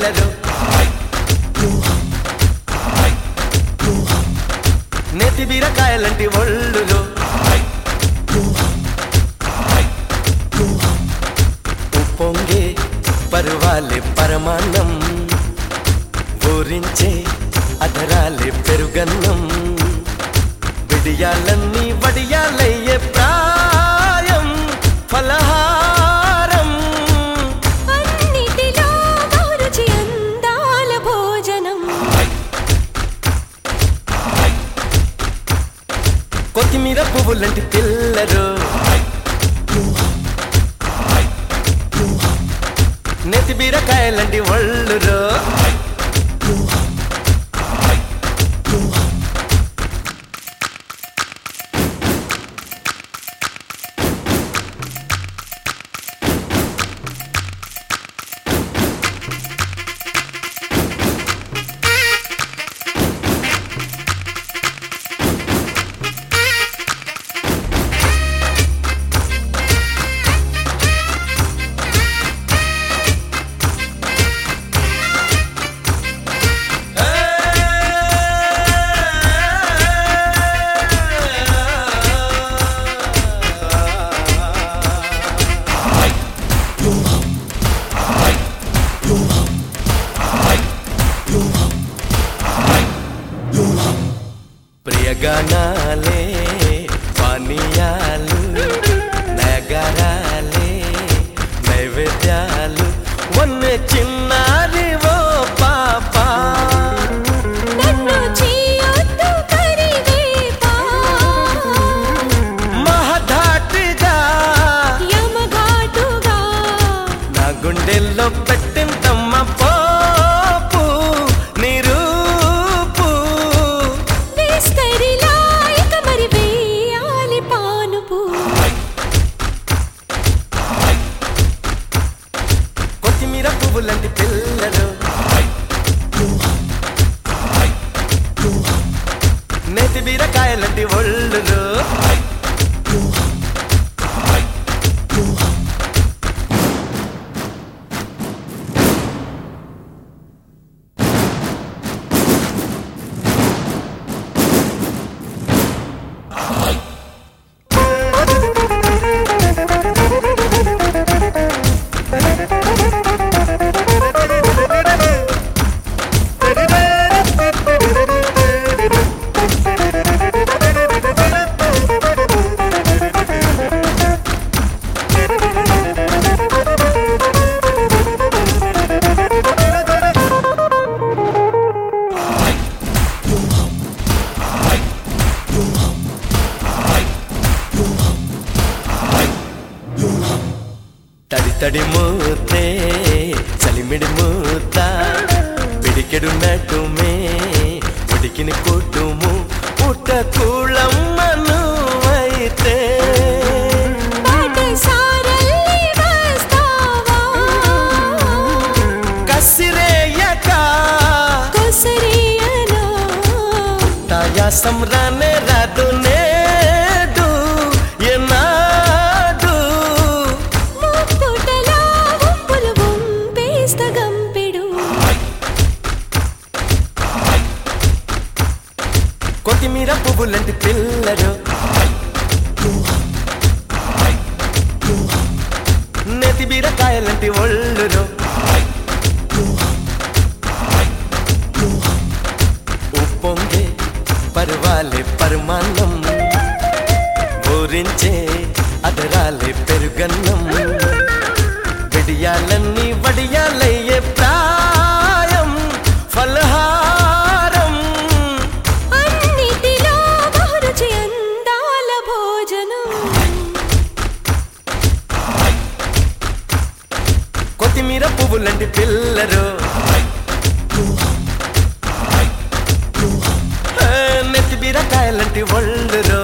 pillar నేతి బీరకాయలంటి ఒళ్ళులో ఉప్పొంగే పరువాలే పరమాన్నం ఊరించే అధరాలే పెరుగన్నం విడియాలన్నీ వడియాలయ్యే ప్రాయం ఫలహారం అన్నిటిలో బహురుచి అందాల భోజనం కొత్తిమీర పువ్వులంటి పిల్లరు నెతి బీరకాయలంటి ఒళ్ళురో ప్రియగానాలే పానీయాలు నగరాలే నైవేద్యాలు వన్న చిన్నారి ఓ పాప నన్ను చేయొద్దు కరివేపా మహధాటిగా యమఘాటుగా నా గుండెల్లో పెట్టిందమ్మ పోపు నిరూపు విస్తరిలా ఇక మరి వేయాలి పానుపు కొత్తిమీర పువ్వులంటి పిల్లలు నేతి బీరకాయలంటి ఒళ్ళులు తడి తడి మూతే చలిమిడి మూత పిడికెడు నటుమే ఉడికిన కుటుము పుట్ట కూళమ్మను అయితే పాఠశాలల్లి వస్తావా కసిరేయక కొసరియనా తాయాసం రానే రాదు నేడు ఎన్నాడు ముక్కుటలా ఉప్పులు వంపేస్త గంపెడు కొత్తిమీర పువ్వులంటి పిల్లరు నెతి బీరకాయలంటి ఒళ్ళురు ఉప్పొంగే పర్వాలే పరమాన్నం ఊరించే అదరాలే పెరుగన్నం విడియాలన్నీ వడియాలయ్యే ప్రాయం ఫలహారం అన్నిటిలో బహురుచి అందాల భోజనం కొత్తిమీర పువ్వులంటి పిల్లరు నెత్తి బీరకాయలంటి ఒళ్ళురు